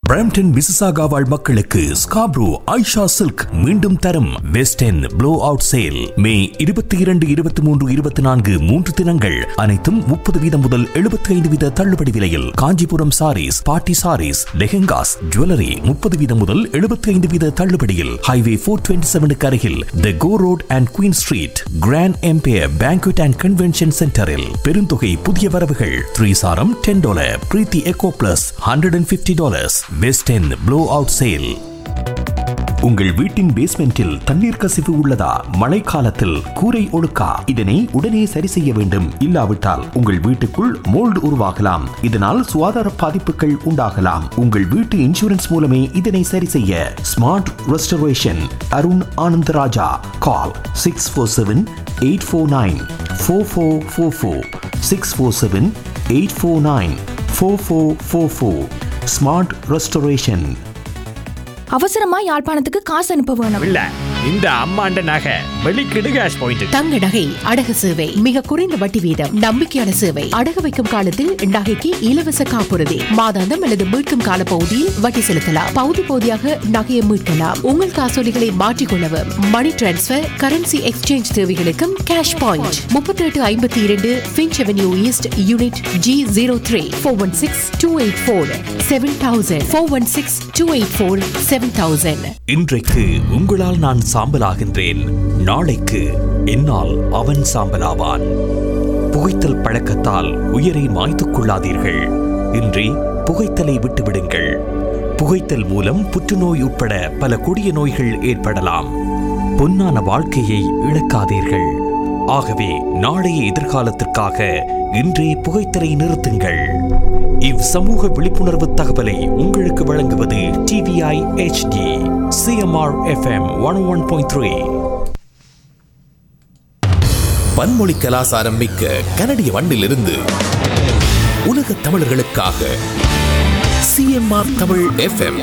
Brampton Mississauga வாழ் மக்களுக்கு Scarborough Aisha silk மீண்டும் தரும் west end blowout sale May இருபத்தி இரண்டு இருபத்தி மூன்று இருபத்தி நான்கு மூன்று தினங்கள் அனைத்தும் முப்பது வீதம் முதல் எழுபத்தி ஐந்து வீத தள்ளுபடி விலையில் காஞ்சிபுரம் சாரீஸ் பாட்டி சாரீஸ் லெஹெங்காஸ் ஜுவல்லரி முப்பது வீதம் முதல் எழுபத்தி ஐந்து வீத தள்ளுபடியில் ஹைவே போர் டுவெண்ட்டி செவனுக்கு அருகில் the Gore road and Queen street grand empire banquet and convention சென்டரில் பெருந்தொகை புதிய வரவுகள் த்ரீ சாரம் ten dollar Preethi eco plus hundred and fifty dollars best end blowout sale உங்கள் வீட்டின் பேஸ்மெண்டில் தண்ணீர் கசிவு உள்ளதா மழைக்காலத்தில் கூரை ஒழுக்கா இதனை உடனே சரி செய்ய வேண்டும் இல்லாவிட்டால் உங்கள் வீட்டுக்குள் மோல்டு உருவாகலாம் இதனால் சுகாதார பாதிப்புகள் உண்டாகலாம் உங்கள் வீட்டு இன்சூரன்ஸ் மூலமே இதனை சரி செய்ய smart restoration Arun Anandaraja call six four seven eight four nine four four four four six four seven eight four nine four four four four smart restoration அவசரமா யாழ்ப்பாணத்துக்கு காசு அனுப்ப வேணும் இல்ல இந்த அம்மாண்ட நகை வெளிக்கிடு கேஷ் பாயிண்ட் தங்க நகை அடகு சேவை மிக குறைந்த வட்டி வீதம் நம்பிக்கையான சேவை அடகு வைக்கும் காலத்தில் நகைக்கு இலவச காப்புறுதி மாதாந்தம் அல்லது மீட்கும் கால பகுதியில் வட்டி செலுத்தலாம் பகுதி பகுதியாக நகையை மீட்கலாம் உங்கள் காசோலிகளை மாற்றிக்கொள்ளவும் மணி டிரான்ஸ்பர் கரன்சி எக்ஸ்சேஞ்ச் தேவைகளுக்கும் கேஷ் பாயிண்ட் முப்பத்தி எட்டு ஐம்பத்தி இரண்டு Finch avenue east unit G zero three four one six two eight four seven thousand four one six two eight four seven thousand இன்றைக்கு உங்களால் நான் சாம்பலாகின்றேன் நாளைக்கு என்னால் அவன் சாம்பலாவான் புகைத்தல் பழக்கத்தால் உயிரை மாய்த்துக் கொள்ளாதீர்கள் இன்றி புகைத்தலை விட்டுவிடுங்கள் புகைத்தல் மூலம் புற்றுநோய் உட்பட பல கொடிய நோய்கள் ஏற்படலாம் பொன்னான வாழ்க்கையை இழக்காதீர்கள் ஆகவே நாளைய எதிர்காலத்திற்காக இன்றே புகைத்தலை நிறுத்துங்கள் இவ் சமூக விழிப்புணர்வு தகவலை உங்களுக்கு வழங்குவது TVI HD CMR FM one one point three பன்மொழி கலாசாரம் மிக்க கனடிய மண்ணிலிருந்து உலக தமிழர்களுக்காக சிஎம்ஆர் தமிழ் எஃப்எம்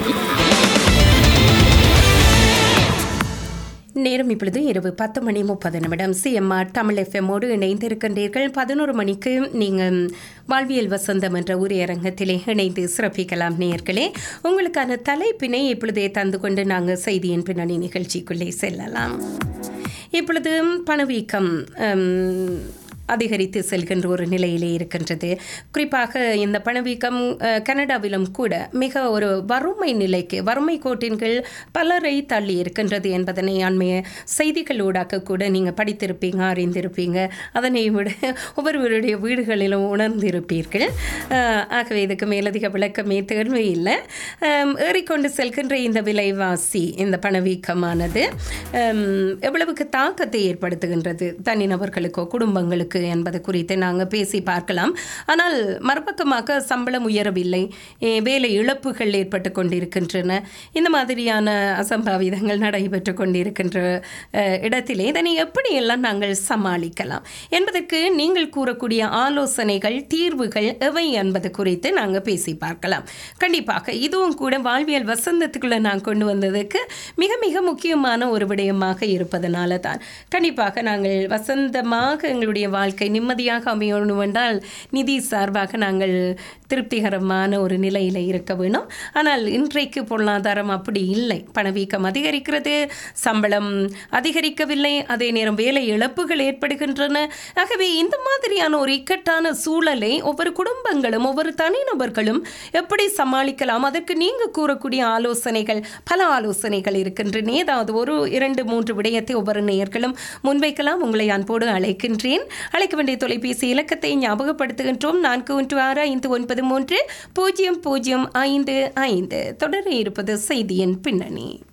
நேரம் இப்பொழுது இரவு பத்து மணி முப்பது நிமிடம் சிஎம்ஆர் தமிழ் எஃப்எம்மோடு இணைந்திருக்கின்றீர்கள் பதினோரு மணிக்கு நீங்கள் வாழ்வியல் வசந்தம் என்ற உரையரங்கத்திலே இணைந்து சிறப்பிக்கலாம் நேயர்களே உங்களுக்கான தலைப்பினை இப்பொழுதே தந்து கொண்டு நாங்கள் செய்தியின் பின்னணி நிகழ்ச்சிக்குள்ளே செல்லலாம் இப்பொழுது பணவீக்கம் ஹம், அதிகரித்து செல்கின்ற ஒரு நிலையிலே இருக்கின்றது குறிப்பாக இந்த பணவீக்கம் அஹ், கனடாவிலும் கூட மிக ஒரு வறுமை நிலைக்கு வறுமை கோட்டின் கீழ் பலரை தள்ளி இருக்கின்றது என்பதனை அண்மைய செய்திகளூடாக கூட நீங்கள் படித்திருப்பீங்க அறிந்திருப்பீங்க அதனை விட ஒவ்வொருவருடைய வீடுகளிலும் உணர்ந்திருப்பீர்கள் அஹ், ஆகவே இதுக்கு மேலதிக விளக்கமே தேர்வு இல்லை அம், ஏறிக்கொண்டு செல்கின்ற இந்த விலைவாசி இந்த பணவீக்கமானது அம், எவ்வளவுக்கு தாக்கத்தை ஏற்படுத்துகின்றது தனிநபர்களுக்கோ குடும்பங்களுக்கு என்பது குறித்து நாங்கள் பேசி பார்க்கலாம் ஆனால் மறுபக்கமாக சம்பளம் உயரவில்லை எ, வேலை இழப்புகள் ஏற்பட்டு கொண்டிருக்கின்றன இந்த மாதிரியான அசம்பாவிதங்கள் நடைபெற்று கொண்டிருக்கின்ற அஹ், இடத்திலே இதனை எப்படியெல்லாம் நாங்கள் சமாளிக்கலாம் என்பதற்கு நீங்கள் கூறக்கூடிய ஆலோசனைகள் தீர்வுகள் எவை என்பது குறித்து நாங்கள் பேசி பார்க்கலாம் கண்டிப்பாக இதுவும் கூட வாழ்வியல் வசந்தத்துக்குள்ளே நான் கொண்டு வந்ததுக்கு மிக மிக முக்கியமான ஒரு விடயமாக இருப்பதனால தான் கண்டிப்பாக நாங்கள் வசந்தமாக எங்களுடைய வாழ்க்கை நிம்மதியாக அமையணும் என்றால் நிதி சார்பாக நாங்கள் திருப்திகரமான ஒரு நிலையில் இருக்க வேணும் ஆனால் இன்றைக்கு பொருளாதாரம் அப்படி இல்லை பணவீக்கம் அதிகரிக்கிறது சம்பளம் அதிகரிக்கவில்லை அதே நேரம் வேலை இழப்புகள் ஏற்படுகின்றன ஆகவே இந்த மாதிரியான ஒரு இக்கட்டான சூழலை ஒவ்வொரு குடும்பங்களும் ஒவ்வொரு தனிநபர்களும் எப்படி சமாளிக்கலாம் அதற்கு நீங்கள் கூறக்கூடிய ஆலோசனைகள் பல ஆலோசனைகள் இருக்கின்றன ஏதாவது ஒரு இரண்டு மூன்று விடயத்தை ஒவ்வொரு நேயர்களும் முன்வைக்கலாம் உங்களை அன்போடு அழைக்கின்றேன் அழைக்க வேண்டிய தொலைபேசி இலக்கத்தை ஞாபகப்படுத்துகின்றோம் நான்கு ஒன்று ஆறு ஐந்து ஒன்பது மூன்று பூஜ்ஜியம் பூஜ்ஜியம் ஐந்து ஐந்து தொடர இருப்பது செய்தியின் பின்னணி